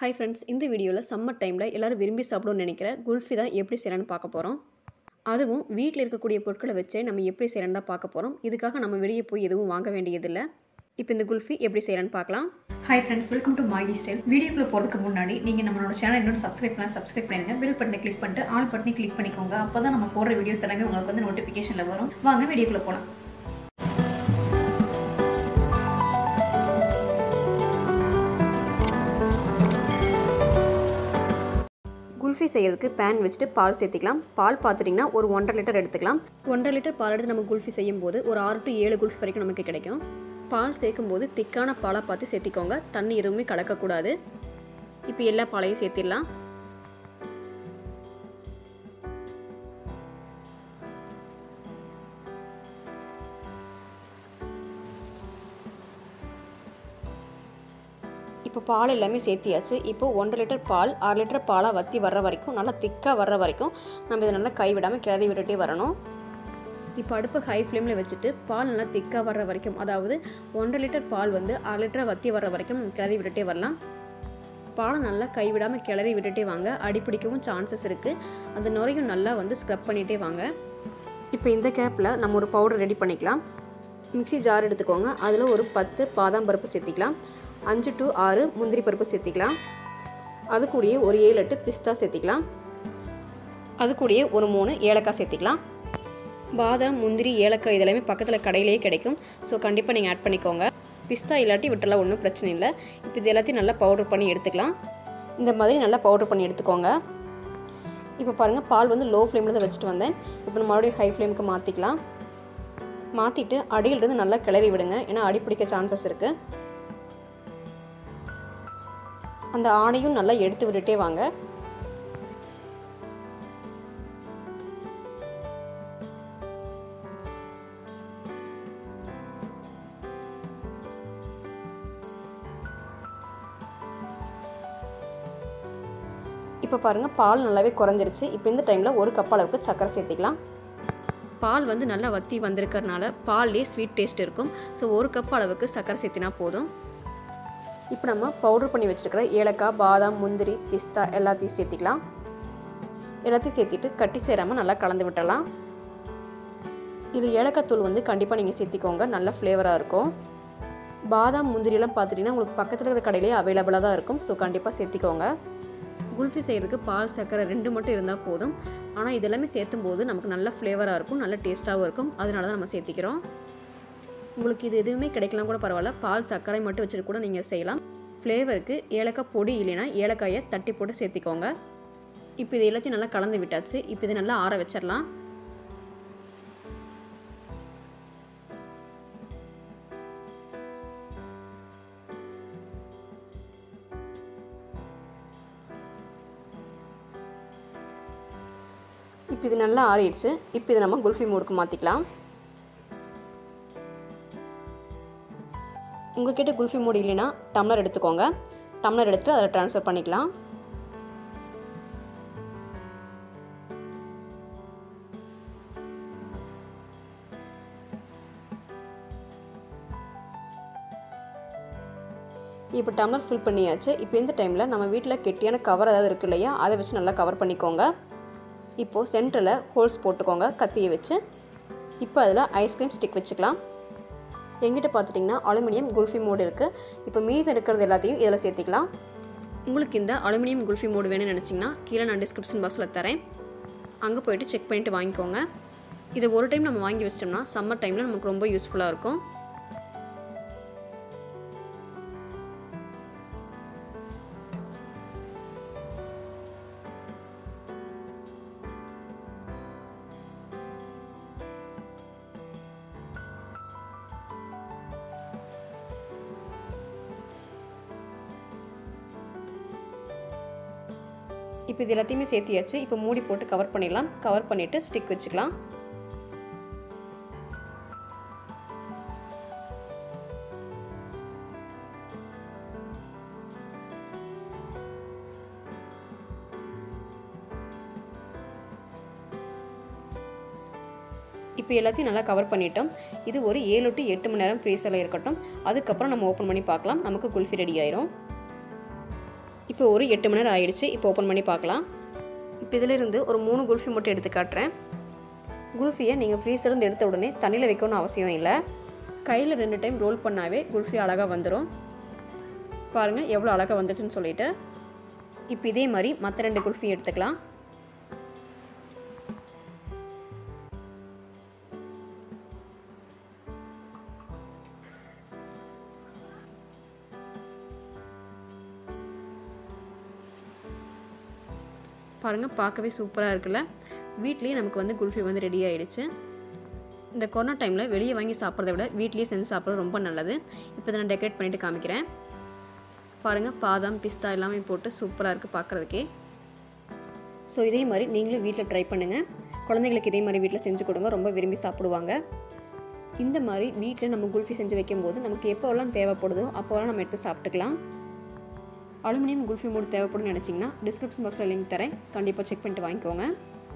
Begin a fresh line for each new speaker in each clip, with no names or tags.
hi friends இந்த வீடியோவில் summer டைமில் எல்லோரும் விரும்பி சாப்பிடணும்னு நினைக்கிற குல்ஃபி தான் எப்படி செய்யலான்னு பார்க்க போகிறோம் அதுவும் வீட்டில் இருக்கக்கூடிய பொருட்களை வச்சே நம்ம எப்படி செய்யலான்னு தான் பார்க்க போகிறோம் இதுக்காக நம்ம வெளியே போய் எதுவும் வாங்க வேண்டியதில்லை இப்போ இந்த குல்ஃபி எப்படி செய்யலான்னு பார்க்கலாம்
hi friends welcome to mighty style வீடியோக்குள்ள போகிறதுக்கு முன்னாடி நீங்கள் நம்மளோட சேனல் இன்னும் சப்ஸ்கிரைப் பண்ண சப்ஸ்கிரைப் பண்ணிடுங்க பெல் பட்டனை கிளிக் பண்ணிட்டு ஆல் பட்டனை கிளிக் பண்ணிக்கோங்க அப்போ தான் நம்ம போடுற வீடியோஸ் எல்லாமே உங்களுக்கு வந்து நோட்டிஃபிகேஷனில் வரும் வாங்க வீடியோக்குள்ள போகலாம்
குல்ஃபி செய்கிறதுக்கு பேன் வச்சுட்டு பால் சேர்த்திக்கலாம் பால் பார்த்துட்டிங்கன்னா ஒரு ஒன்றரை லிட்டர் எடுத்துக்கலாம் ஒன்றரை லிட்டர் பால் எடுத்து நம்ம குல்ஃபி செய்யும் போது ஒரு ஆறு டு ஏழு குல்ஃபி வரைக்கும் நமக்கு கிடைக்கும் பால் சேர்க்கும் போது திக்கான பாலாக பார்த்து சேர்த்திக்கோங்க தண்ணி எதுவுமே கலக்கக்கூடாது இப்போ எல்லா பாலையும் சேர்த்திடலாம் இப்போ பால் எல்லாமே சேர்த்தியாச்சு இப்போ ஒன்றரை லிட்டர் பால் அரை லிட்டர் பாலாக வற்றி வர்ற வரைக்கும் நல்லா திக்காக வர்ற வரைக்கும் நம்ம இதை நல்லா கைவிடாமல் கிளறி விட்டுட்டே வரணும் இப்போ அடுப்பு ஹை ஃப்ளேமில் வச்சுட்டு பால் நல்லா திக்காக வர்ற வரைக்கும் அதாவது ஒன்றரை லிட்டர் பால் வந்து அரை லிட்டரை வற்றி வர்ற வரைக்கும் நம்ம கிளறி விட்டுட்டே வரலாம் பாலை நல்லா கைவிடாமல் கிளறி விட்டுட்டே வாங்க அடிப்பிடிக்கவும் சான்சஸ் இருக்குது அந்த நுரையும் நல்லா வந்து ஸ்க்ரப் பண்ணிகிட்டே வாங்க இப்போ இந்த கேப்பில் நம்ம ஒரு பவுடர் ரெடி பண்ணிக்கலாம் மிக்சி ஜார் எடுத்துக்கோங்க அதில் ஒரு பத்து பாதாம் பருப்பு சேர்த்திக்கலாம் அஞ்சு டு ஆறு முந்திரி பருப்பு சேர்த்திக்கலாம் அது கூடயே ஒரு ஏழு எட்டு பிஸ்தா சேர்த்திக்கலாம் அது கூடயே ஒரு மூணு ஏலக்காய் சேர்த்திக்கலாம் பாதாம் முந்திரி ஏலக்காய் இதெல்லாமே பக்கத்தில் கடையிலேயே கிடைக்கும் ஸோ கண்டிப்பாக நீங்கள் ஆட் பண்ணிக்கோங்க பிஸ்தா இல்லாட்டி விட்டலாம் ஒன்றும் பிரச்சனை இல்லை இப்போ இது எல்லாத்தையும் நல்லா பவுடர் பண்ணி எடுத்துக்கலாம் இந்த மாதிரி நல்லா பவுடர் பண்ணி எடுத்துக்கோங்க இப்போ பாருங்கள் பால் வந்து லோ ஃப்ளேமில் தான் வச்சுட்டு வந்தேன் இப்போ நம்ம மறுபடியும் ஹை ஃப்ளேமுக்கு மாற்றிக்கலாம் மாற்றிட்டு அடியிலிருந்து நல்லா கிளறி விடுங்க ஏன்னா அடி பிடிக்க சான்சஸ் இருக்குது அந்த ஆடையும் நல்லா எடுத்து விட்டுட்டே வாங்க இப்போ பாருங்கள் பால் நல்லாவே குறைஞ்சிருச்சு இப்போ இந்த டைமில் ஒரு கப் அளவுக்கு சர்க்கரை சேர்த்திக்கலாம் பால் வந்து நல்லா வத்தி வந்திருக்கறனால பால்லேயே ஸ்வீட் டேஸ்ட் இருக்கும் ஸோ ஒரு கப் அளவுக்கு சர்க்கரை சேர்த்தினா போதும் இப்போ நம்ம பவுடர் பண்ணி வச்சுருக்கிற ஏலக்காய் பாதாம் முந்திரி பிஸ்தா எல்லாத்தையும் சேர்த்திக்கலாம் எல்லாத்தையும் சேர்த்திட்டு கட்டி சேராமல் நல்லா கலந்து விட்டுறலாம் இது ஏலக்காய் தூள் வந்து கண்டிப்பாக நீங்கள் சேர்த்திக்கோங்க நல்ல ஃப்ளேவராக இருக்கும் பாதாம் முந்திரியெல்லாம் பார்த்துட்டிங்கன்னா உங்களுக்கு பக்கத்தில் இருக்கிற கடையிலேயே அவைலபிளாக தான் இருக்கும் ஸோ கண்டிப்பாக சேர்த்திக்கோங்க குல்ஃபி செய்கிறதுக்கு பால் சர்க்கரை ரெண்டு மட்டும் இருந்தால் போதும் ஆனால் இதெல்லாமே சேர்த்தும் போது நமக்கு நல்ல ஃப்ளேவராக இருக்கும் நல்ல டேஸ்ட்டாகவும் இருக்கும் அதனால தான் நம்ம சேர்த்திக்கிறோம் உங்களுக்கு இது எதுவுமே கிடைக்கலாம் கூட பரவாயில்ல பால் சர்க்கரை மட்டும் வச்சுட்டு கூட நீங்கள் செய்யலாம் ஃப்ளேவருக்கு ஏலக்காய் பொடி இல்லைன்னா ஏலக்காயை தட்டி போட்டு சேர்த்திக்கோங்க இப்போ இது எல்லாத்தையும் நல்லா கலந்து விட்டாச்சு இப்போ இதை நல்லா ஆற வச்சிடலாம் இப்போ இது நல்லா ஆறிடுச்சு இப்போ இதை நம்ம குல்ஃபி மூடுக்கு மாற்றிக்கலாம் உங்ககிட்ட குல்ஃபி மூடி இல்லைன்னா டம்ளர் எடுத்துக்கோங்க டம்ளர் எடுத்துகிட்டு அதில் ட்ரான்ஸ்ஃபர் பண்ணிக்கலாம் இப்போ டம்ளர் ஃபில் பண்ணியாச்சு இப்போ இந்த டைமில் நம்ம வீட்டில் கெட்டியான கவர் ஏதாவது இருக்கு இல்லையா அதை வச்சு நல்லா கவர் பண்ணிக்கோங்க இப்போது சென்டரில் ஹோல்ஸ் போட்டுக்கோங்க கத்தியை வச்சு இப்போ அதில் ஐஸ்கிரீம் ஸ்டிக் வச்சுக்கலாம் எங்கிட்ட பார்த்துட்டிங்கன்னா அலுமினியம் குல்ஃபி மோடு இருக்குது இப்போ மீதம் இருக்கிறது எல்லாத்தையும் இதில் சேர்த்திக்கலாம் உங்களுக்கு இந்த அலுமினியம் குல்ஃபி மோடு வேணும்னு நினச்சிங்கன்னா கீழே நான் டிஸ்கிரிப்ஷன் பாக்ஸில் தரேன் அங்கே போயிட்டு செக் பண்ணிவிட்டு வாங்கிக்கோங்க இதை ஒரு டைம் நம்ம வாங்கி வச்சிட்டோம்னா சம்மர் டைமில் நமக்கு ரொம்ப யூஸ்ஃபுல்லாக இருக்கும் இப்போ இது எல்லாத்தையுமே சேர்த்தியாச்சு இப்போ மூடி போட்டு கவர் பண்ணிடலாம் கவர் பண்ணிவிட்டு ஸ்டிக் வச்சுக்கலாம் இப்போ எல்லாத்தையும் நல்லா கவர் பண்ணிட்டோம் இது ஒரு ஏழு டு எட்டு மணி நேரம் ஃப்ரீசரில் இருக்கட்டும் அதுக்கப்புறம் நம்ம ஓப்பன் பண்ணி பார்க்கலாம் நமக்கு குல்ஃபி ரெடி ஆயிரும் இப்போ ஒரு எட்டு மணி நேரம் ஆயிடுச்சு இப்போ ஓப்பன் பண்ணி பார்க்கலாம் இப்போ இதிலிருந்து ஒரு மூணு குல்ஃபி மட்டும் எடுத்து காட்டுறேன் குல்ஃபியை நீங்கள் ஃப்ரீசர்லேருந்து எடுத்த உடனே தண்ணியில் வைக்கணும்னு அவசியம் இல்லை கையில் ரெண்டு டைம் ரோல் பண்ணாவே குல்ஃபி அழகாக வந்துடும் பாருங்கள் எவ்வளோ அழகாக வந்துச்சுன்னு சொல்லிட்டு இப்போ இதே மாதிரி மற்ற ரெண்டு குல்ஃபி எடுத்துக்கலாம் பாருங்கள் பார்க்கவே சூப்பராக இருக்குல்ல வீட்லேயே நமக்கு வந்து குல்ஃபி வந்து ரெடி ஆயிடுச்சு இந்த கொரோனா டைமில் வெளியே வாங்கி சாப்பிட்றத விட வீட்லேயே செஞ்சு சாப்பிட்றது ரொம்ப நல்லது இப்போ இதை நான் டெக்கரேட் பண்ணிவிட்டு காமிக்கிறேன் பாருங்கள் பாதாம் பிஸ்தா எல்லாமே போட்டு சூப்பராக இருக்குது பார்க்குறதுக்கே ஸோ இதே மாதிரி நீங்களும் வீட்டில் ட்ரை பண்ணுங்கள் குழந்தைங்களுக்கு இதே மாதிரி வீட்டில் செஞ்சு கொடுங்க ரொம்ப விரும்பி சாப்பிடுவாங்க இந்த மாதிரி வீட்டில் நம்ம குல்ஃபி செஞ்சு வைக்கும்போது நமக்கு எப்போவெல்லாம் தேவைப்படுதோ அப்போவெல்லாம் நம்ம எடுத்து சாப்பிட்டுக்கலாம் அலுமினியம் குல்ஃபி மூடு தேவைப்படும்னு நினச்சிங்கன்னா டிஸ்கிரிப்ஷன் பாக்ஸில் லிங்க் தரேன் கண்டிப்பாக செக் பண்ணிட்டு வாங்கிக்கோங்க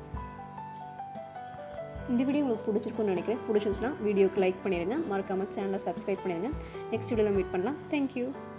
இந்த வீடியோ உங்களுக்கு பிடிச்சிருக்கும்னு நினைக்கிறேன் பிடிச்சிருந்துச்சுன்னா வீடியோக்கு லைக் பண்ணிடுங்க மறக்காமல் சேனலை சப்ஸ்கிரைப் பண்ணிடுங்க நெக்ஸ்ட் வீடியோவில் மீட் பண்ணலாம் தேங்க்யூ